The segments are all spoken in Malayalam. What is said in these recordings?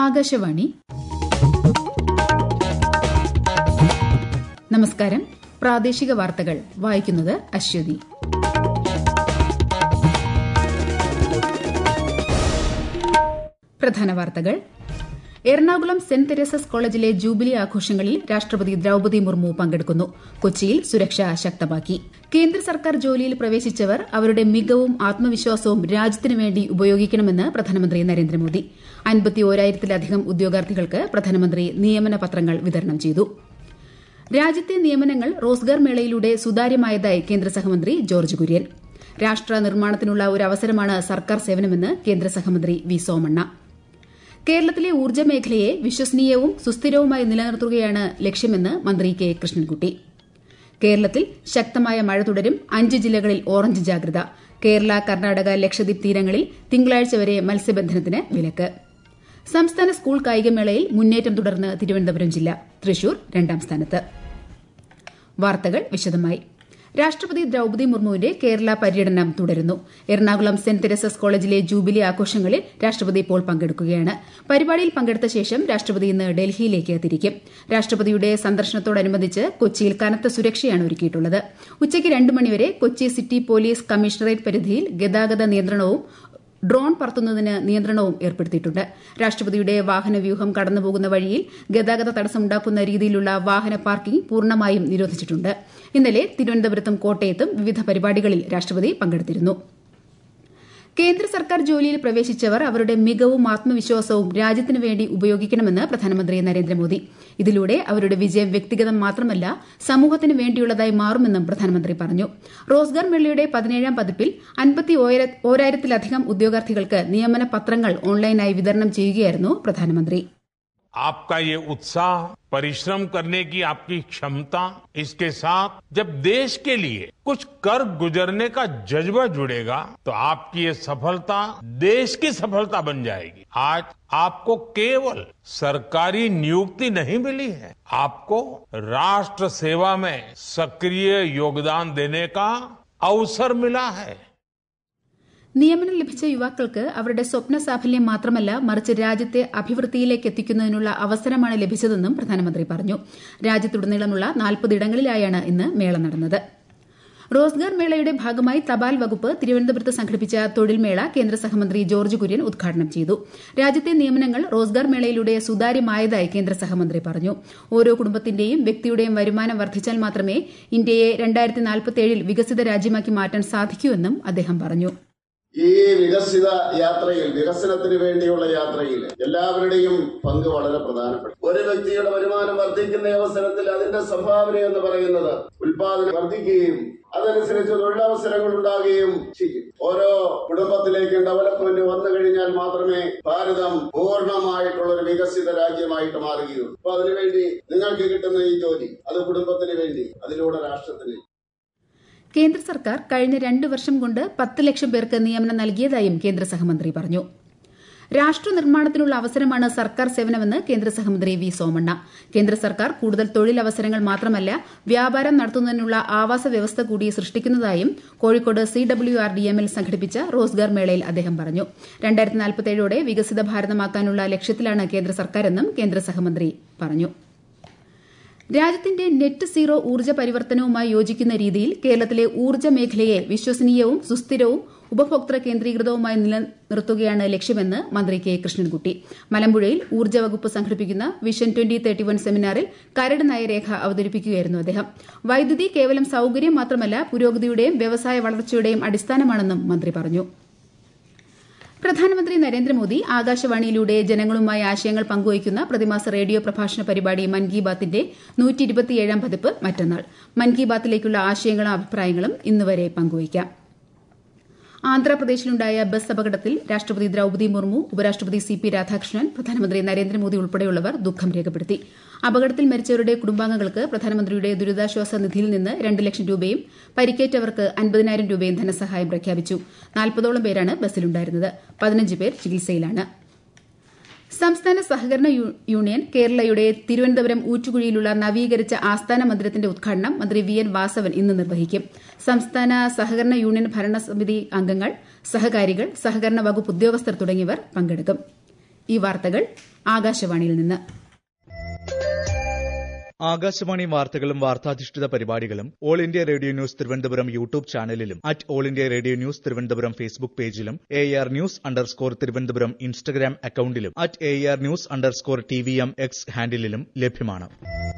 ആകാശവാണി നമസ്കാരം പ്രാദേശിക വാർത്തകൾ വായിക്കുന്നത് അശ്വതി പ്രധാന വാർത്തകൾ എറണാകുളം സെന്റ് തെരേസസ് കോളേജിലെ ജൂബിലി ആഘോഷങ്ങളിൽ രാഷ്ട്രപതി ദ്രൌപദി മുർമു പങ്കെടുക്കുന്നു കൊച്ചിയിൽ സുരക്ഷ ശക്തമാക്കി കേന്ദ്ര സർക്കാർ ജോലിയിൽ പ്രവേശിച്ചവർ അവരുടെ മികവും ആത്മവിശ്വാസവും രാജ്യത്തിനു വേണ്ടി ഉപയോഗിക്കണമെന്ന് പ്രധാനമന്ത്രി നരേന്ദ്രമോദി അൻപത്തിയോരായിരത്തിലധികം ഉദ്യോഗാർത്ഥികൾക്ക് പ്രധാനമന്ത്രി നിയമന പത്രങ്ങൾ വിതരണം ചെയ്തു രാജ്യത്തെ നിയമനങ്ങൾ റോസ്ഗാർ മേളയിലൂടെ സുതാര്യമായതായി കേന്ദ്ര സഹമന്ത്രി ജോർജ് കുര്യൻ രാഷ്ട്ര നിർമ്മാണത്തിനുള്ള ഒരു അവസരമാണ് സർക്കാർ സേവനമെന്ന് കേന്ദ്ര സഹമന്ത്രി വി സോമണ്ണ കേരളത്തിലെ ഊർജ്ജ മേഖലയെ വിശ്വസനീയവും സുസ്ഥിരവുമായി നിലനിർത്തുകയാണ് ലക്ഷ്യമെന്ന് മന്ത്രി കെ കൃഷ്ണൻകുട്ടി കേരളത്തിൽ ശക്തമായ മഴ തുടരും അഞ്ച് ജില്ലകളിൽ ഓറഞ്ച് ജാഗ്രത കേരള കർണാടക ലക്ഷദ്വീപ് തീരങ്ങളിൽ തിങ്കളാഴ്ച വരെ മത്സ്യബന്ധനത്തിന് വിലക്ക് സംസ്ഥാന സ്കൂൾ കായികമേളയിൽ മുന്നേറ്റം തുടർന്ന് തിരുവനന്തപുരം ജില്ല തൃശൂർ രണ്ടാം സ്ഥാനത്ത് വാർത്തകൾ വിശദമായി രാഷ്ട്രപതി ദ്രൌപദി മുർമുവിന്റെ കേരള പര്യടനം തുടരുന്നു എറണാകുളം സെന്റ് തെരേസസ് കോളേജിലെ ജൂബിലി ആഘോഷങ്ങളിൽ രാഷ്ട്രപതി ഇപ്പോൾ പങ്കെടുക്കുകയാണ് പരിപാടിയിൽ പങ്കെടുത്ത ശേഷം രാഷ്ട്രപതി ഇന്ന് ഡൽഹിയിലേക്ക് തിരിക്കും രാഷ്ട്രപതിയുടെ സന്ദർശനത്തോടനുബന്ധിച്ച് കൊച്ചിയിൽ കനത്ത സുരക്ഷയാണ് ഒരുക്കിയിട്ടുള്ളത് ഉച്ചയ്ക്ക് രണ്ട് മണിവരെ കൊച്ചി സിറ്റി പോലീസ് കമ്മീഷണറേറ്റ് പരിധിയിൽ ഗതാഗത നിയന്ത്രണവും ഡ്രോൺ പറത്തുന്നതിന് നിയന്ത്രണവും ഏർപ്പെടുത്തിയിട്ടുണ്ട് രാഷ്ട്രപതിയുടെ വാഹനവ്യൂഹം കടന്നുപോകുന്ന വഴിയിൽ ഗതാഗത തടസ്സമുണ്ടാക്കുന്ന രീതിയിലുള്ള വാഹന പാർക്കിംഗ് പൂർണ്ണമായും നിരോധിച്ചിട്ടുണ്ട് ഇന്നലെ തിരുവനന്തപുരത്തും കോട്ടയത്തും വിവിധ പരിപാടികളിൽ രാഷ്ട്രപതി പങ്കെടുത്തിരുന്നു കേന്ദ്ര സർക്കാർ ജോലിയിൽ പ്രവേശിച്ചവർ അവരുടെ മികവും ആത്മവിശ്വാസവും രാജ്യത്തിനു വേണ്ടി ഉപയോഗിക്കണമെന്ന് പ്രധാനമന്ത്രി നരേന്ദ്രമോദി ഇതിലൂടെ അവരുടെ വിജയം വ്യക്തിഗതം മാത്രമല്ല സമൂഹത്തിന് വേണ്ടിയുള്ളതായി മാറുമെന്നും പ്രധാനമന്ത്രി പറഞ്ഞു റോസ്ഗാർ മേളയുടെ പതിനേഴാം പതിപ്പിൽ അൻപത്തി ഓരായിരത്തിലധികം ഉദ്യോഗാർത്ഥികൾക്ക് നിയമന പത്രങ്ങൾ ഓൺലൈനായി വിതരണം ചെയ്യുകയായിരുന്നു പ്രധാനമന്ത്രി आपका ये उत्साह परिश्रम करने की आपकी क्षमता इसके साथ जब देश के लिए कुछ कर गुजरने का जज्बा जुड़ेगा तो आपकी ये सफलता देश की सफलता बन जाएगी आज आपको केवल सरकारी नियुक्ति नहीं मिली है आपको राष्ट्र सेवा में सक्रिय योगदान देने का अवसर मिला है നിയമനം ലഭിച്ച യുവാക്കൾക്ക് അവരുടെ സ്വപ്ന സാഫല്യം മാത്രമല്ല മറിച്ച് രാജ്യത്തെ അഭിവൃദ്ധിയിലേക്ക് എത്തിക്കുന്നതിനുള്ള അവസരമാണ് ലഭിച്ചതെന്നും പ്രധാനമന്ത്രി പറഞ്ഞു രാജ്യത്തുടനീളമുള്ള നാൽപ്പതിടങ്ങളിലായാണ് ഇന്ന് മേള നടന്നത് റോസ്ഗാർ മേളയുടെ ഭാഗമായി തപാൽ വകുപ്പ് തിരുവനന്തപുരത്ത് സംഘടിപ്പിച്ച തൊഴിൽ മേള കേന്ദ്ര സഹമന്ത്രി ജോർജ് കുര്യൻ ഉദ്ഘാടനം ചെയ്തു രാജ്യത്തെ നിയമനങ്ങൾ റോസ്ഗാർ മേളയിലൂടെ സുതാര്യമായതായി കേന്ദ്ര സഹമന്ത്രി പറഞ്ഞു ഓരോ കുടുംബത്തിന്റെയും വ്യക്തിയുടെയും വരുമാനം വർദ്ധിച്ചാൽ മാത്രമേ ഇന്ത്യയെ രണ്ടായിരത്തി നാൽപ്പത്തിയേഴിൽ വികസിത രാജ്യമാക്കി മാറ്റാൻ സാധിക്കൂ എന്നും അദ്ദേഹം പറഞ്ഞു ഈ വികസിത യാത്രയിൽ വികസനത്തിന് വേണ്ടിയുള്ള യാത്രയിൽ എല്ലാവരുടെയും പങ്ക് വളരെ പ്രധാനപ്പെട്ടു ഒരു വ്യക്തിയുടെ വരുമാനം വർദ്ധിക്കുന്ന അവസരത്തിൽ അതിന്റെ സംഭാവന എന്ന് പറയുന്നത് ഉൽപാദനം വർദ്ധിക്കുകയും അതനുസരിച്ച് തൊഴിലവസരങ്ങൾ ഉണ്ടാകുകയും ചെയ്യും ഓരോ കുടുംബത്തിലേക്കും ഡെവലപ്മെന്റ് വന്നു കഴിഞ്ഞാൽ മാത്രമേ ഭാരതം പൂർണ്ണമായിട്ടുള്ള ഒരു വികസിത രാജ്യമായിട്ട് മാറുകയുള്ളൂ അപ്പൊ അതിനുവേണ്ടി നിങ്ങൾക്ക് കിട്ടുന്ന ഈ ജോലി അത് കുടുംബത്തിന് വേണ്ടി അതിലൂടെ രാഷ്ട്രത്തിന് കേന്ദ്ര സർക്കാർ കഴിഞ്ഞ രണ്ട് വർഷം കൊണ്ട് പത്ത് ലക്ഷം പേർക്ക് നിയമനം നൽകിയതായും കേന്ദ്ര സഹമന്ത്രി പറഞ്ഞു രാഷ്ട്ര നിർമ്മാണത്തിനുള്ള അവസരമാണ് സർക്കാർ സേവനമെന്ന് കേന്ദ്ര സഹമന്ത്രി വി സോമണ്ണ കേന്ദ്ര സർക്കാർ കൂടുതൽ തൊഴിലവസരങ്ങൾ മാത്രമല്ല വ്യാപാരം നടത്തുന്നതിനുള്ള ആവാസ വ്യവസ്ഥ കൂടി സൃഷ്ടിക്കുന്നതായും Kozhikode C W R D എമ്മിൽ സംഘടിപ്പിച്ച റോസ്ഗാർ മേളയിൽ അദ്ദേഹം പറഞ്ഞു രണ്ടായിരത്തി നാൽപ്പത്തേഴോടെ വികസിത ഭാരതമാക്കാനുള്ള ലക്ഷ്യത്തിലാണ് കേന്ദ്ര സർക്കാരെന്നും കേന്ദ്ര സഹമന്ത്രി പറഞ്ഞു രാജ്യത്തിന്റെ നെറ്റ് സീറോ ഊർജ്ജ പരിവർത്തനവുമായി യോജിക്കുന്ന രീതിയിൽ കേരളത്തിലെ ഊർജ്ജ മേഖലയെ വിശ്വസനീയവും സുസ്ഥിരവും ഉപഭോക്തൃ കേന്ദ്രീകൃതവുമായി നിലനിർത്തുകയാണ് ലക്ഷ്യമെന്ന് മന്ത്രി കെ കൃഷ്ണൻകുട്ടി മലമ്പുഴയിൽ ഊർജ്ജ വകുപ്പ് സംഘടിപ്പിക്കുന്ന വിഷൻ ട്വന്റി തേർട്ടി വൺ സെമിനാറിൽ കരട് നയരേഖ അവതരിപ്പിക്കുകയായിരുന്നു അദ്ദേഹം വൈദ്യുതി കേവലം സൌകര്യം മാത്രമല്ല പുരോഗതിയുടെയും വ്യവസായ വളർച്ചയുടെയും അടിസ്ഥാനമാണെന്നും മന്ത്രി പറഞ്ഞു പ്രധാനമന്ത്രി നരേന്ദ്രമോദി ആകാശവാണിയിലൂടെ ജനങ്ങളുമായി ആശയങ്ങൾ പങ്കുവയ്ക്കുന്ന പ്രതിമാസ റേഡിയോ പ്രഭാഷണ പരിപാടി മൻ കി ബാത്തിന്റെ നൂറ്റി ഇരുപത്തിയേഴാം പതിപ്പ് മറ്റന്നാൾ മൻ കി ബാത്തിലേക്കുള്ള ആശയങ്ങളും അഭിപ്രായങ്ങളും ഇന്നുവരെ പങ്കുവയ്ക്കാം ആന്ധ്രാപ്രദേശിലുണ്ടായ ബസ് അപകടത്തിൽ രാഷ്ട്രപതി ദ്രൌപദി മുർമു ഉപരാഷ്ട്രപതി സി പി രാധാകൃഷ്ണൻ പ്രധാനമന്ത്രി നരേന്ദ്രമോദി ഉൾപ്പെടെയുള്ളവർ ദുഃഖം രേഖപ്പെടുത്തി അപകടത്തിൽ മരിച്ചവരുടെ കുടുംബാംഗങ്ങൾക്ക് പ്രധാനമന്ത്രിയുടെ ദുരിതാശ്വാസ നിധിയിൽ നിന്ന് രണ്ട് ലക്ഷം രൂപയും പരിക്കേറ്റവർക്ക് അൻപതിനായിരം രൂപയും ധനസഹായം പ്രഖ്യാപിച്ചു നാൽപ്പതോളം പേരാണ് ബസ്സിലുണ്ടായിരുന്നത് പതിനഞ്ച് പേർ ചികിത്സയിലാണ് സംസ്ഥാന സഹകരണ യൂണിയൻ കേരളയുടെ തിരുവനന്തപുരം ഊറ്റുകുഴിയിലുള്ള നവീകരിച്ച ആസ്ഥാന മന്ദിരത്തിന്റെ ഉദ്ഘാടനം മന്ത്രി വി എൻ വാസവൻ ഇന്ന് നിർവഹിക്കും സംസ്ഥാന സഹകരണ യൂണിയൻ ഭരണസമിതി അംഗങ്ങൾ സഹകാരികൾ സഹകരണ വകുപ്പ് ഉദ്യോഗസ്ഥർ തുടങ്ങിയവർ പങ്കെടുക്കും ഈ വാർത്തകൾ ആകാശവാണിയിൽ നിന്ന് ആകാശവാണി വാർത്തകളും വാർത്താധിഷ്ഠിത പരിപാടികളും all India radio news Thiruvananthapuram YouTube ചാനലിലും at all India radio news Thiruvananthapuram Facebook പേജിലും A R news underscore Thiruvananthapuram Instagram അക്കൌണ്ടിലും at A R news underscore T V M X ഹാൻഡിലും ലഭ്യമാണ്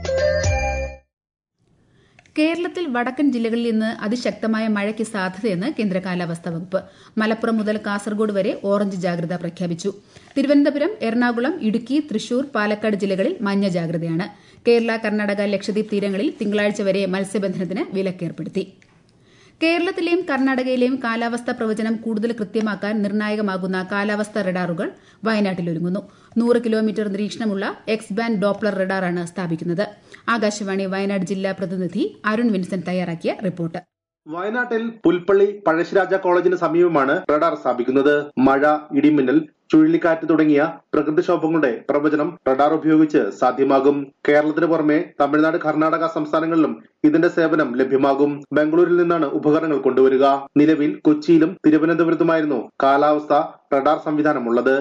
കേരളത്തിൽ വടക്കൻ ജില്ലകളിൽ ഇന്ന് അതിശക്തമായ മഴയ്ക്ക് സാധ്യതയെന്ന് കേന്ദ്ര കാലാവസ്ഥാ വകുപ്പ് മലപ്പുറം മുതൽ കാസർഗോഡ് വരെ ഓറഞ്ച് ജാഗ്രത പ്രഖ്യാപിച്ചു തിരുവനന്തപുരം എറണാകുളം ഇടുക്കി തൃശൂർ പാലക്കാട് ജില്ലകളിൽ മഞ്ഞ ജാഗ്രതയാണ് കേരള കർണാടക ലക്ഷദ്വീപ് തീരങ്ങളിൽ തിങ്കളാഴ്ച വരെ മത്സ്യബന്ധനത്തിന് വിലക്കേർപ്പെടുത്തി കേരളത്തിലെയും കർണാടകയിലെയും കാലാവസ്ഥാ പ്രവചനം കൂടുതൽ കൃത്യമാക്കാൻ നിർണായകമാകുന്ന കാലാവസ്ഥാ റഡാറുകൾ വയനാട്ടിൽ ഒരുങ്ങുന്നു നൂറ് കിലോമീറ്റർ നിരീക്ഷണമുള്ള എക്സ് ബാൻഡ് ഡോപ്ലർ റഡാറാണ് സ്ഥാപിക്കുന്നത് ആകാശവാണി വയനാട് ജില്ലാ പ്രതിനിധി അരുൺ വിൻസെന്റ് തയ്യാറാക്കിയ റിപ്പോർട്ട് വയനാട്ടിൽ പുൽപ്പള്ളി പഴശ്ശിരാജ കോളേജിന് സമീപമാണ് റഡാർ സ്ഥാപിക്കുന്നത് മഴ ഇടിമിന്നൽ ചുഴലിക്കാറ്റ് തുടങ്ങിയ പ്രകൃതിക്ഷോഭങ്ങളുടെ പ്രവചനം റഡാർ ഉപയോഗിച്ച് സാധ്യമാകും കേരളത്തിന് പുറമെ തമിഴ്നാട് കർണാടക സംസ്ഥാനങ്ങളിലും ഇതിന്റെ സേവനം ലഭ്യമാകും ബംഗളൂരിൽ നിന്നാണ് ഉപകരണങ്ങൾ കൊണ്ടുവരിക നിലവിൽ കൊച്ചിയിലും തിരുവനന്തപുരത്തുമായിരുന്നു കാലാവസ്ഥ റഡാർ സംവിധാനമുള്ളത്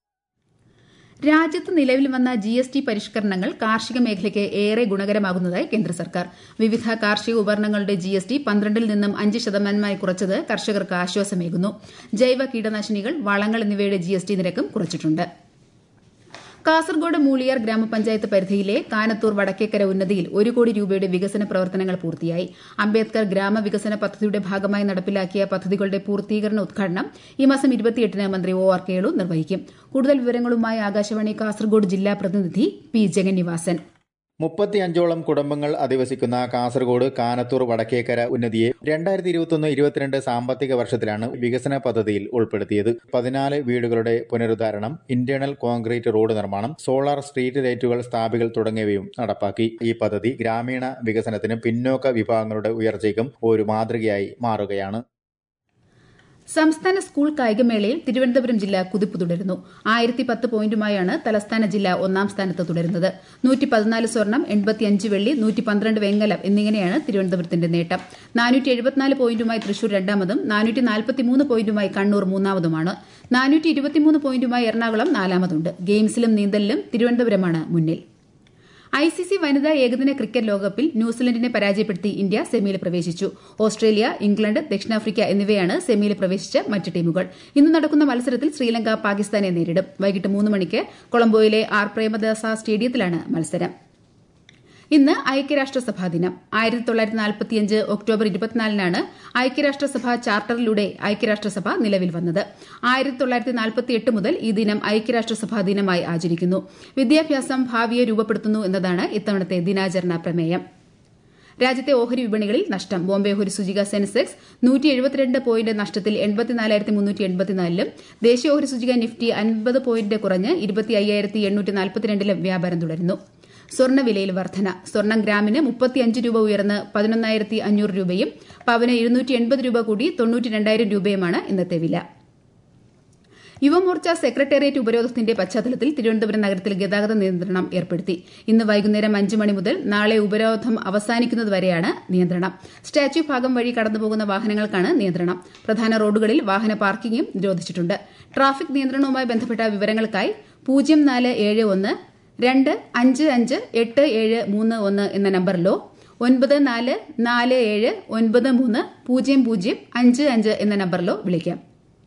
രാജ്യത്ത് നിലവിൽ വന്ന ജി എസ് ടി പരിഷ്കരണങ്ങൾ കാർഷിക മേഖലയ്ക്ക് ഏറെ ഗുണകരമാകുന്നതായി കേന്ദ്ര സർക്കാർ വിവിധ കാർഷിക ഉപകരണങ്ങളുടെ ജി എസ് ടി പന്ത്രണ്ടിൽ നിന്നും അഞ്ച് ശതമാനമായി കുറച്ചത് കർഷകർക്ക് ആശ്വാസമേകുന്നു ജൈവ കീടനാശിനികൾ വളങ്ങൾ എന്നിവയുടെ ജി എസ് ടി നിരക്കും കുറച്ചിട്ടുണ്ട് കാസർഗോഡ് മൂളിയാർ ഗ്രാമപഞ്ചായത്ത് പരിധിയിലെ കാനത്തൂർ വടക്കേക്കര ഉന്നതിയിൽ ഒരു കോടി രൂപയുടെ വികസന പ്രവർത്തനങ്ങൾ പൂർത്തിയായി അംബേദ്കർ ഗ്രാമവികസന പദ്ധതിയുടെ ഭാഗമായി നടപ്പിലാക്കിയ പദ്ധതികളുടെ പൂർത്തീകരണ ഉദ്ഘാടനം ഈ മാസം ഇരുപത്തിയെട്ടിന് മന്ത്രി ഒ ആർ കേളു നിർവഹിക്കും കൂടുതൽ വിവരങ്ങളുമായി ആകാശവാണി കാസർഗോഡ് ജില്ലാ പ്രതിനിധി പി ജഗന്നിവാസൻ മുപ്പത്തിയഞ്ചോളം കുടുംബങ്ങൾ അധിവസിക്കുന്ന കാസർഗോഡ് കാനത്തൂർ വടക്കേക്കര ഉന്നതിയെ രണ്ടായിരത്തി ഇരുപത്തൊന്ന് ഇരുപത്തിരണ്ട് സാമ്പത്തിക വർഷത്തിലാണ് വികസന പദ്ധതിയിൽ ഉൾപ്പെടുത്തിയത് പതിനാല് വീടുകളുടെ പുനരുദ്ധാരണം ഇന്റേണൽ കോൺക്രീറ്റ് റോഡ് നിർമ്മാണം സോളാർ സ്ട്രീറ്റ് ലൈറ്റുകൾ സ്ഥാപികൾ തുടങ്ങിയവയും നടപ്പാക്കി ഈ പദ്ധതി ഗ്രാമീണ വികസനത്തിന് പിന്നോക്ക വിഭാഗങ്ങളുടെ ഉയർച്ചയ്ക്കും ഒരു മാതൃകയായി മാറുകയാണ് സംസ്ഥാന സ്കൂൾ കായികമേളയിൽ തിരുവനന്തപുരം ജില്ല കുതിപ്പ് തുടരുന്നു ആയിരത്തി പത്ത് പോയിന്റുമായാണ് തലസ്ഥാന ജില്ല ഒന്നാം സ്ഥാനത്ത് തുടരുന്നത് നൂറ്റി പതിനാല് സ്വർണം എൺപത്തിയഞ്ച് വെള്ളി നൂറ്റി പന്ത്രണ്ട് വെങ്കലം എന്നിങ്ങനെയാണ് തിരുവനന്തപുരത്തിന്റെ നേട്ടം നാനൂറ്റി എഴുപത്തിനാല് പോയിന്റുമായി തൃശൂർ രണ്ടാമതും നാനൂറ്റി നാൽപ്പത്തിമൂന്ന് പോയിന്റുമായി കണ്ണൂർ മൂന്നാമതുമാണ് നാനൂറ്റി ഇരുപത്തിമൂന്ന് പോയിന്റുമായി എറണാകുളം നാലാമതുണ്ട് ഗെയിംസിലും നീന്തലിലും തിരുവനന്തപുരമാണ് മുന്നിൽ ഐ സി സി വനിതാ ഏകദിന ക്രിക്കറ്റ് ലോകകപ്പിൽ ന്യൂസിലൻഡിനെ പരാജയപ്പെടുത്തി ഇന്ത്യ സെമിയിൽ പ്രവേശിച്ചു ഓസ്ട്രേലിയ ഇംഗ്ലണ്ട് ദക്ഷിണാഫ്രിക്ക എന്നിവയാണ് സെമിയിൽ പ്രവേശിച്ച മറ്റ് ടീമുകൾ ഇന്ന് നടക്കുന്ന മത്സരത്തിൽ ശ്രീലങ്ക പാകിസ്ഥാനെ നേരിടും വൈകിട്ട് മൂന്ന് മണിക്ക് കൊളംബോയിലെ ആർ പ്രേമദാസ സ്റ്റേഡിയത്തിലാണ് മത്സരം ഇന്ന് ഐക്യരാഷ്ട്രസഭാ ദിനം ആയിരത്തി തൊള്ളായിരത്തി നാൽപ്പത്തിയഞ്ച് ഒക്ടോബർ ഇരുപത്തിനാലിനാണ് ഐക്യരാഷ്ട്രസഭ ചാർട്ടറിലൂടെ ഐക്യരാഷ്ട്രസഭ നിലവിൽ വന്നത് ആയിരത്തി തൊള്ളായിരത്തി നാൽപ്പത്തിയെട്ട് മുതൽ ഈ ദിനം ഐക്യരാഷ്ട്രസഭാ ദിനമായി ആചരിക്കുന്നു വിദ്യാഭ്യാസം ഭാവിയെ രൂപപ്പെടുത്തുന്നു എന്നതാണ് ഇത്തവണത്തെ ദിനാചരണ പ്രമേയം രാജ്യത്തെ ഓഹരി വിപണികളിൽ നഷ്ടം ബോംബെ ഓഹരി സൂചിക സെൻസെക്സ് നൂറ്റി എഴുപത്തിരണ്ട് പോയിന്റ് നഷ്ടത്തിൽ എൺപത്തിനാലായിരത്തി മുന്നൂറ്റി എൺപത്തിനാലിലും ദേശീയ ഓഹരി സൂചിക നിഫ്റ്റി അൻപത് പോയിന്റ് കുറഞ്ഞ് ഇരുപത്തി അയ്യായിരത്തി എണ്ണൂറ്റി നാൽപ്പത്തിരണ്ടിലും വ്യാപാരം തുടരുന്നു സ്വർണ്ണവിലയിൽ വർധന സ്വർണം ഗ്രാമിന് മുപ്പത്തിയഞ്ച് രൂപ ഉയർന്ന് പതിനൊന്നായിരത്തി അഞ്ഞൂറ് രൂപയും പവന് ഇരുന്നൂറ്റി എൺപത് രൂപ കൂടി തൊണ്ണൂറ്റി രണ്ടായിരം രൂപയുമാണ് ഇന്നത്തെ വില യുവമോർച്ച സെക്രട്ടേറിയറ്റ് ഉപരോധത്തിന്റെ പശ്ചാത്തലത്തിൽ തിരുവനന്തപുരം നഗരത്തിൽ ഗതാഗത നിയന്ത്രണം ഏർപ്പെടുത്തി ഇന്ന് വൈകുന്നേരം അഞ്ച് മണി മുതൽ നാളെ ഉപരോധം അവസാനിക്കുന്നതുവരെയാണ് നിയന്ത്രണം സ്റ്റാച്യു ഭാഗം വഴി കടന്നുപോകുന്ന വാഹനങ്ങൾക്കാണ് നിയന്ത്രണം പ്രധാന റോഡുകളിൽ വാഹന പാർക്കിംഗും നിരോധിച്ചിട്ടുണ്ട് ട്രാഫിക് നിയന്ത്രണവുമായി ബന്ധപ്പെട്ട വിവരങ്ങൾക്കായി പൂജ്യം നാല് ഏഴ് ഒന്ന് രണ്ട് അഞ്ച് അഞ്ച് എട്ട് ഏഴ് മൂന്ന് ഒന്ന് എന്ന നമ്പറിലോ ഒൻപത് നാല് നാല് ഏഴ് ഒൻപത് മൂന്ന് പൂജ്യം പൂജ്യം അഞ്ച് അഞ്ച് എന്ന നമ്പറിലോ വിളിക്കാം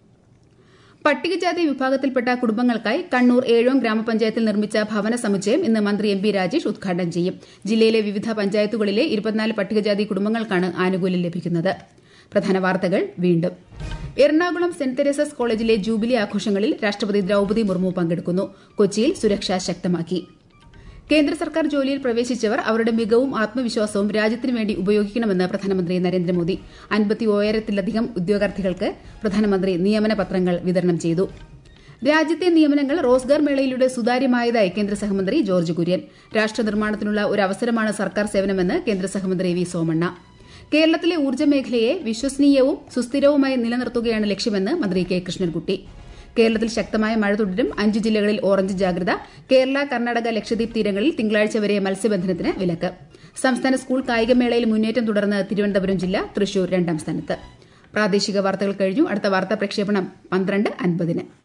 പട്ടികജാതി വിഭാഗത്തിൽപ്പെട്ട കുടുംബങ്ങൾക്കായി കണ്ണൂർ ഏഴോം ഗ്രാമപഞ്ചായത്തിൽ നിർമ്മിച്ച ഭവന സമുച്ചയം ഇന്ന് മന്ത്രി എം പി രാജേഷ് ഉദ്ഘാടനം ചെയ്യും ജില്ലയിലെ വിവിധ പഞ്ചായത്തുകളിലെ ഇരുപത്തിനാല് പട്ടികജാതി കുടുംബങ്ങൾക്കാണ് ആനുകൂല്യം ലഭിക്കുന്നത് പ്രധാന വാർത്തകൾ വീണ്ടും എറണാകുളം സെന്റ് തെരേസസ് കോളേജിലെ ജൂബിലി ആഘോഷങ്ങളിൽ രാഷ്ട്രപതി ദ്രൌപദി മുർമു പങ്കെടുക്കുന്നു കൊച്ചിയിൽ സുരക്ഷ ശക്തമാക്കി കേന്ദ്ര സർക്കാർ ജോലിയിൽ പ്രവേശിച്ചവർ അവരുടെ മികവും ആത്മവിശ്വാസവും രാജ്യത്തിനു വേണ്ടി ഉപയോഗിക്കണമെന്ന് പ്രധാനമന്ത്രി നരേന്ദ്രമോദി അൻപത്തി ഓയായിരത്തിലധികം ഉദ്യോഗാർത്ഥികൾക്ക് പ്രധാനമന്ത്രി നിയമന പത്രങ്ങൾ വിതരണം ചെയ്തു രാജ്യത്തെ നിയമനങ്ങൾ റോസ്ഗാർ മേളയിലൂടെ സുതാര്യമായതായി കേന്ദ്ര സഹമന്ത്രി ജോർജ് കുര്യൻ രാഷ്ട്ര നിർമ്മാണത്തിനുള്ള ഒരു അവസരമാണ് സർക്കാർ സേവനമെന്ന് കേന്ദ്ര സഹമന്ത്രി വി സോമണ്ണ കേരളത്തിലെ ഊർജ്ജ മേഖലയെ വിശ്വസനീയവും സുസ്ഥിരവുമായി നിലനിർത്തുകയാണ് ലക്ഷ്യമെന്ന് മന്ത്രി കെ കൃഷ്ണൻകുട്ടി കേരളത്തിൽ ശക്തമായ മഴ തുടരും അഞ്ച് ജില്ലകളിൽ ഓറഞ്ച് ജാഗ്രത കേരള കർണാടക ലക്ഷദ്വീപ് തീരങ്ങളിൽ തിങ്കളാഴ്ച വരെ മത്സ്യബന്ധനത്തിന് വിലക്ക് സംസ്ഥാന സ്കൂൾ കായികമേളയിൽ മുന്നേറ്റം തുടർന്ന് തിരുവനന്തപുരം ജില്ല തൃശൂർ രണ്ടാം സ്ഥാനത്ത് പ്രാദേശിക വാർത്തകൾ കഴിഞ്ഞു അടുത്ത വാർത്താ പ്രക്ഷേപണം പന്ത്രണ്ട് അൻപതിന്